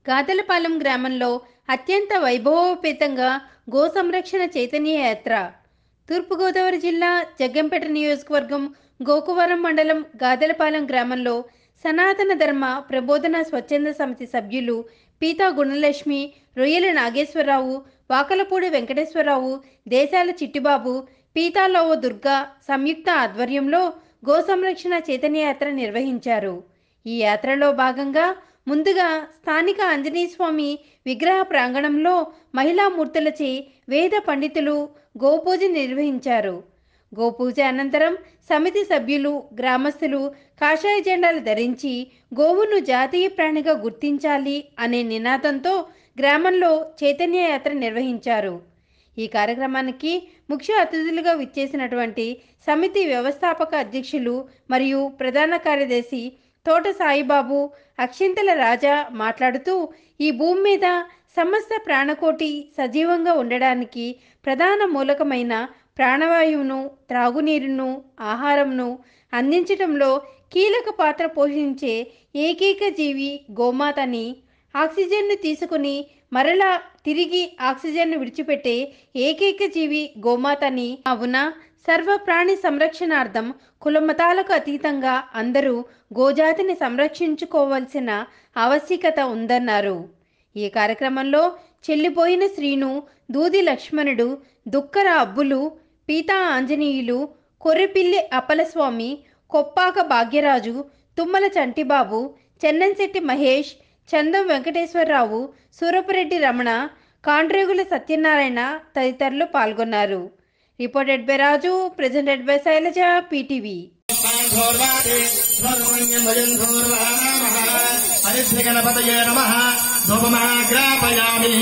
గాదలపాలెం గ్రామంలో అత్యంత వైభవోపేతంగా గో సంరక్షణ చైతన్య యాత్ర తూర్పుగోదావరి జిల్లా జగ్గంపేట నియోజకవర్గం గోకువరం మండలం గాదలపాలెం గ్రామంలో సనాతన ధర్మ ప్రబోధన స్వచ్ఛంద సమితి సభ్యులు పీతా గుణలక్ష్మి రొయ్యల నాగేశ్వరరావు వాకలపూడి వెంకటేశ్వరరావు దేశాల చిట్టిబాబు పీతాలోవ దుర్గా సంయుక్త ఆధ్వర్యంలో గో సంరక్షణ చైతన్య యాత్ర నిర్వహించారు ఈ యాత్రలో భాగంగా ముందుగా స్థానిక ఆంజనేయ స్వామి విగ్రహ ప్రాంగణంలో మహిళా మూర్తులచే వేద పండితులు గోపూజ నిర్వహించారు గోపూజ అనంతరం సమితి సభ్యులు గ్రామస్తులు కాషాయ జెండాలు ధరించి గోవును జాతీయ ప్రాణిగా గుర్తించాలి అనే నినాదంతో గ్రామంలో చైతన్య యాత్ర నిర్వహించారు ఈ కార్యక్రమానికి ముఖ్య అతిథులుగా విచ్చేసినటువంటి సమితి వ్యవస్థాపక అధ్యక్షులు మరియు ప్రధాన కార్యదర్శి తోట సాయిబాబు అక్షింతల రాజా మాట్లాడుతూ ఈ భూమి మీద సమస్త ప్రాణకోటి సజీవంగా ఉండడానికి ప్రధాన మూలకమైన ప్రాణవాయువును త్రాగునీరును ఆహారంను అందించడంలో కీలక పాత్ర పోషించే ఏకైక జీవి గోమాతని ఆక్సిజన్ను తీసుకుని మరలా తిరిగి ఆక్సిజన్ను విడిచిపెట్టే ఏకైక జీవి గోమాతని అవున సర్వ ప్రాణి సంరక్షణార్థం కులమతాలకు అతీతంగా అందరూ గోజాతిని సంరక్షించుకోవాల్సిన ఆవశ్యకత ఉందన్నారు ఈ కార్యక్రమంలో చెల్లిపోయిన శ్రీను దూది లక్ష్మణుడు దుక్కర అబ్బులు పీతా ఆంజనేయులు కొర్రెపిల్లి అప్పలస్వామి కొప్పాక భాగ్యరాజు తుమ్మల చంటిబాబు చెన్నంశెట్టి మహేష్ చందం వెంకటేశ్వరరావు సూరపురెడ్డి రమణ కాండ్రేగుల సత్యనారాయణ తదితరులు పాల్గొన్నారు reported by Raju presented by Shailaja PTV హరిశ్రీగణపతయే నమ ధూపమాగ్రాపయామి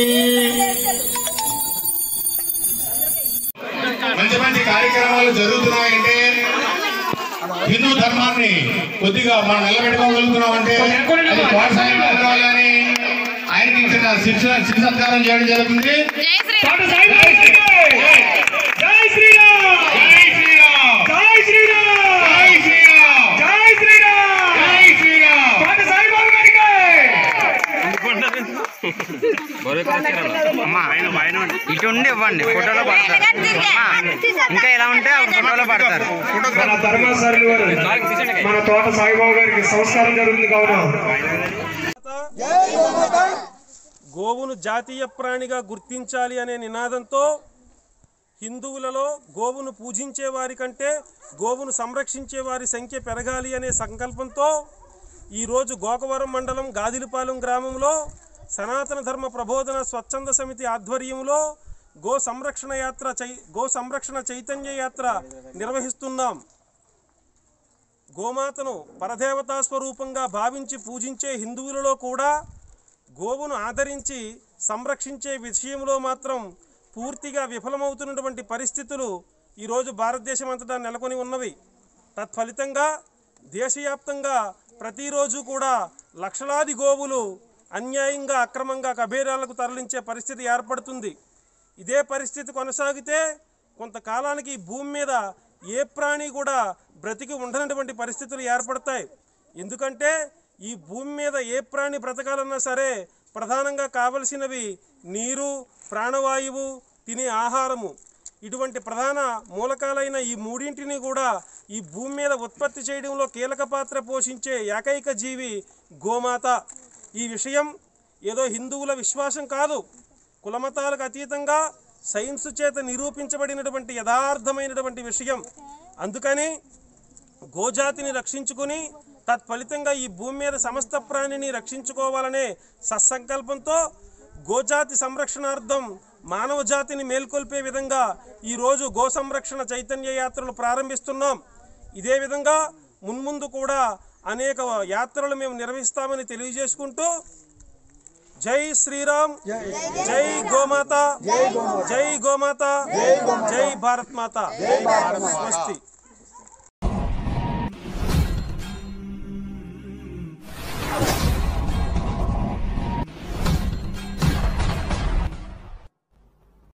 మంచి మంచి కార్యక్రమాలు జరుగుతున్నాయంటే హిందూ ధర్మాన్ని కొద్దిగా మనం నిలబెట్టుకోగలుగుతున్నామంటే అది ప్రోత్సాహం కావాలని ఆయనకి ఇచ్చిన శిక్షణ శిక్ష సత్కారం చేయడం జరుగుతుంది పాట సాయి బాబా గారికి! జై శ్రీరామ్ జై శ్రీరామ్ జై శ్రీరామ్ జై శ్రీరామ్ జై శ్రీరామ్ జై శ్రీరామ్ పాట సాయి బాబా గారికి! అమ్మా ఇటు ఉండి ఇవ్వండి ఫోటోలో పడతారు అమ్మా, ఇంకా ఎలా ఉంటే ఆ ఫోటోలో పడతారు మన ధర్మాచార్యులు వారు మన తోట సాయిబాబు గారికి సంస్కారం జరుగుతుంది కావున గోవును జాతీయ ప్రాణిగా గుర్తించాలి అనే నినాదంతో హిందువులలో గోవును పూజించే వారి కంటే గోవును సంరక్షించే వారి సంఖ్య పెరగాలి అనే సంకల్పంతో ఈరోజు గోకవరం మండలం గాదిలిపాలెం గ్రామంలో సనాతన ధర్మ ప్రబోధన స్వచ్ఛంద సమితి ఆధ్వర్యంలో గో సంరక్షణ యాత్ర చై గో సంరక్షణ చైతన్య యాత్ర నిర్వహిస్తున్నాం గోమాతను పరదేవతా స్వరూపంగా భావించి పూజించే హిందువులలో కూడా గోవును ఆదరించి సంరక్షించే విషయంలో మాత్రం పూర్తిగా విఫలమవుతున్నటువంటి పరిస్థితులు ఈరోజు భారతదేశం అంతటా నెలకొని ఉన్నవి తత్ఫలితంగా దేశవ్యాప్తంగా ప్రతిరోజు కూడా లక్షలాది గోవులు అన్యాయంగా అక్రమంగా కబేరాలకు తరలించే పరిస్థితి ఏర్పడుతుంది ఇదే పరిస్థితి కొనసాగితే కొంతకాలానికి ఈ భూమి మీద ఏ ప్రాణి కూడా బ్రతికి ఉండనటువంటి పరిస్థితులు ఏర్పడతాయి ఎందుకంటే ఈ భూమి మీద ఏ ప్రాణి బ్రతకాలన్నా సరే ప్రధానంగా కావలసినవి నీరు ప్రాణవాయువు తినే ఆహారము ఇటువంటి ప్రధాన మూలకాలైన ఈ మూడింటిని కూడా ఈ భూమి మీద ఉత్పత్తి చేయడంలో కీలక పాత్ర పోషించే ఏకైక జీవి గోమాత ఈ విషయం ఏదో హిందువుల విశ్వాసం కాదు కులమతాలకు అతీతంగా సైన్స్ చేత నిరూపించబడినటువంటి యథార్థమైనటువంటి విషయం అందుకని గోజాతిని రక్షించుకుని తత్ఫలితంగా ఈ భూమి మీద సమస్త ప్రాణిని రక్షించుకోవాలనే సత్సంకల్పంతో గోజాతి సంరక్షణార్థం మానవ జాతిని మేల్కొల్పే విధంగా ఈరోజు గో సంరక్షణ చైతన్య యాత్రలు ప్రారంభిస్తున్నాం ఇదే విధంగా మున్ముందు కూడా అనేక యాత్రలు మేము నిర్వహిస్తామని తెలియజేసుకుంటూ జై శ్రీరామ్ జై గోమాత జై గోమాత జై భారత్ మాత స్వస్తి